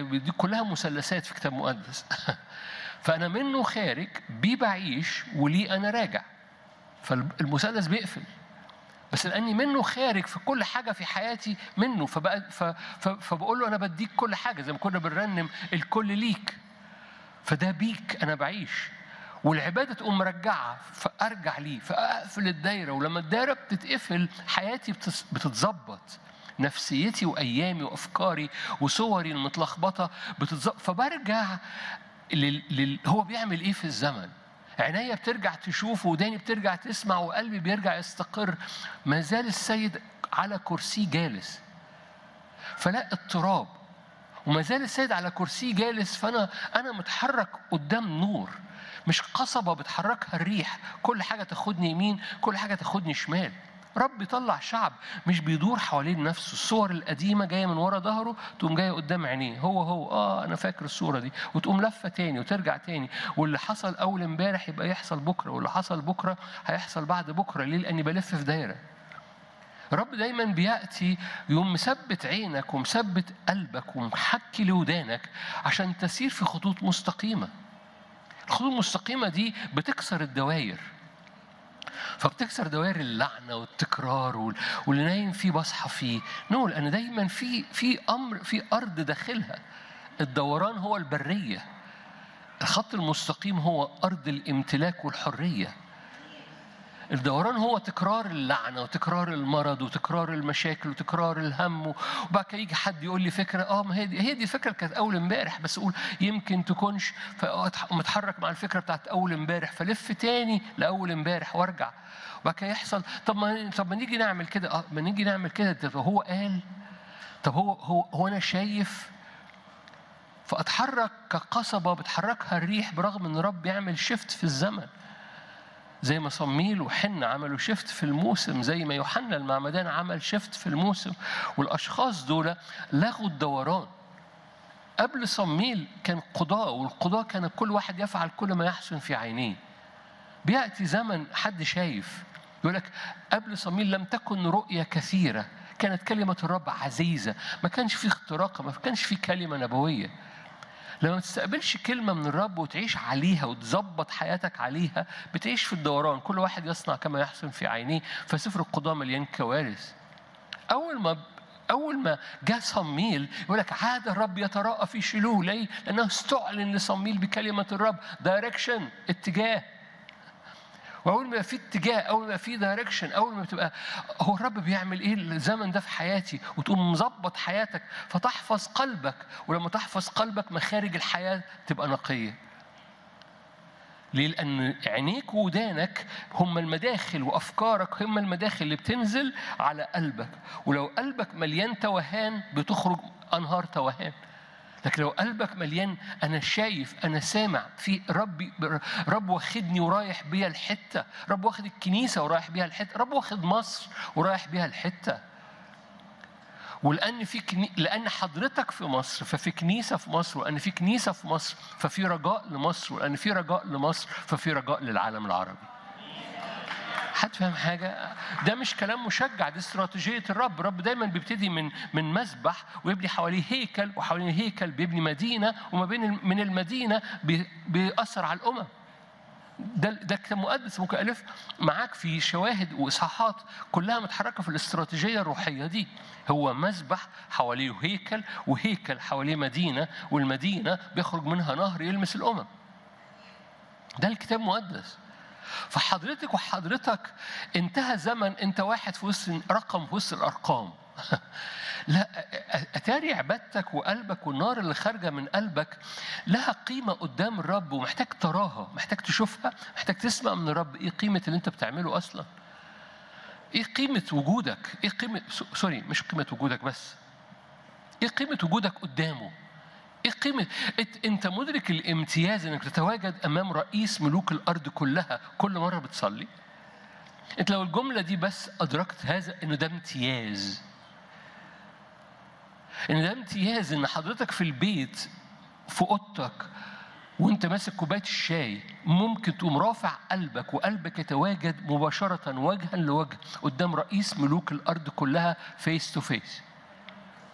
دي كلها مثلثات في كتاب مقدس فانا منه خارج بيه بعيش وليه انا راجع فالمثلث بيقفل بس لاني منه خارج في كل حاجه في حياتي منه فبقى ف ف فبقول له انا بديك كل حاجه زي ما كنا بنرنم الكل ليك فده بيك انا بعيش والعباده تقوم مرجعه فارجع ليه فاقفل الدايره ولما الدايره بتتقفل حياتي بتس- بتتظبط نفسيتي وايامي وافكاري وصوري المتلخبطه بتتظبط فبرجع لل... لل... هو بيعمل ايه في الزمن عينيا بترجع تشوف وداني بترجع تسمع وقلبي بيرجع يستقر ما زال السيد على كرسيه جالس فلا اضطراب وما زال السيد على كرسيه جالس فانا انا متحرك قدام نور مش قصبه بتحركها الريح كل حاجه تاخدني يمين كل حاجه تاخدني شمال رب يطلع شعب مش بيدور حوالين نفسه الصور القديمه جايه من ورا ظهره تقوم جايه قدام عينيه هو هو اه انا فاكر الصوره دي وتقوم لفه تاني وترجع تاني واللي حصل اول امبارح يبقى يحصل بكره واللي حصل بكره هيحصل بعد بكره ليه لاني بلف في دايره رب دايما بياتي يوم مثبت عينك ومثبت قلبك ومحكي لودانك عشان تسير في خطوط مستقيمه الخطوط المستقيمه دي بتكسر الدوائر فبتكسر دوائر اللعنه والتكرار وال- واللي نايم فيه بصحى فيه نو لان دايما في في امر في ارض داخلها الدوران هو البريه الخط المستقيم هو ارض الامتلاك والحريه الدوران هو تكرار اللعنه وتكرار المرض وتكرار المشاكل وتكرار الهم وبعد كده يجي حد يقول لي فكره اه ما هي دي هي دي الفكره اللي كانت اول امبارح بس اقول يمكن تكونش فمتحرك مع الفكره بتاعت اول امبارح فلف تاني لاول امبارح وارجع وبعد كده يحصل طب ما طب ما نيجي نعمل كده اه ما نيجي نعمل كده طب هو قال طب هو هو هو انا شايف فاتحرك كقصبه بتحركها الريح برغم ان رب يعمل شيفت في الزمن زي ما صميل وحنة عملوا شيفت في الموسم زي ما يوحنا المعمدان عمل شيفت في الموسم والأشخاص دول لغوا الدوران قبل صميل كان قضاء والقضاء كان كل واحد يفعل كل ما يحسن في عينيه بيأتي زمن حد شايف يقول لك قبل صميل لم تكن رؤية كثيرة كانت كلمة الرب عزيزة ما كانش في اختراق ما كانش في كلمة نبوية لما ما تستقبلش كلمة من الرب وتعيش عليها وتظبط حياتك عليها بتعيش في الدوران كل واحد يصنع كما يحسن في عينيه فسفر القضاء مليان كوارث أول ما أول ما جاء صميل يقول لك عاد الرب يتراءى في شيلوه ليه؟ لأنه استعلن لصميل بكلمة الرب دايركشن اتجاه واول ما يبقى في اتجاه اول ما يبقى في دايركشن اول ما بتبقى هو الرب بيعمل ايه الزمن ده في حياتي وتقوم مظبط حياتك فتحفظ قلبك ولما تحفظ قلبك مخارج الحياه تبقى نقيه ليه؟ لأن عينيك وودانك هم المداخل وأفكارك هم المداخل اللي بتنزل على قلبك ولو قلبك مليان توهان بتخرج أنهار توهان لكن لو قلبك مليان انا شايف انا سامع في ربي رب واخدني ورايح بيها الحته رب واخد الكنيسه ورايح بيها الحته رب واخد مصر ورايح بيها الحته ولان في كني... لان حضرتك في مصر ففي كنيسه في مصر ولان في كنيسه في مصر ففي رجاء لمصر ولان في رجاء لمصر ففي رجاء للعالم العربي حد فاهم حاجة؟ ده مش كلام مشجع دي استراتيجية الرب، الرب دايما بيبتدي من من مسبح ويبني حواليه هيكل وحوالين الهيكل بيبني مدينة وما بين من المدينة بي- بيأثر على الأمم. ده ده كتاب مقدس ممكن ألف معاك في شواهد وإصحاحات كلها متحركة في الاستراتيجية الروحية دي. هو مسبح حواليه هيكل وهيكل حواليه مدينة والمدينة بيخرج منها نهر يلمس الأمم. ده الكتاب المقدس. فحضرتك وحضرتك انتهى زمن انت واحد في وسط رقم في وسط الارقام لا اتاري عبادتك وقلبك والنار اللي خارجه من قلبك لها قيمه قدام الرب ومحتاج تراها محتاج تشوفها محتاج تسمع من الرب ايه قيمه اللي انت بتعمله اصلا ايه قيمه وجودك ايه قيمه سوري مش قيمه وجودك بس ايه قيمه وجودك قدامه ايه قيمة إت- انت مدرك الامتياز انك تتواجد امام رئيس ملوك الارض كلها كل مرة بتصلي انت لو الجملة دي بس ادركت هذا انه ده امتياز ان ده امتياز ان حضرتك في البيت في اوضتك وانت ماسك كوبايه الشاي ممكن تقوم رافع قلبك وقلبك يتواجد مباشره وجها لوجه قدام رئيس ملوك الارض كلها فيس تو فيس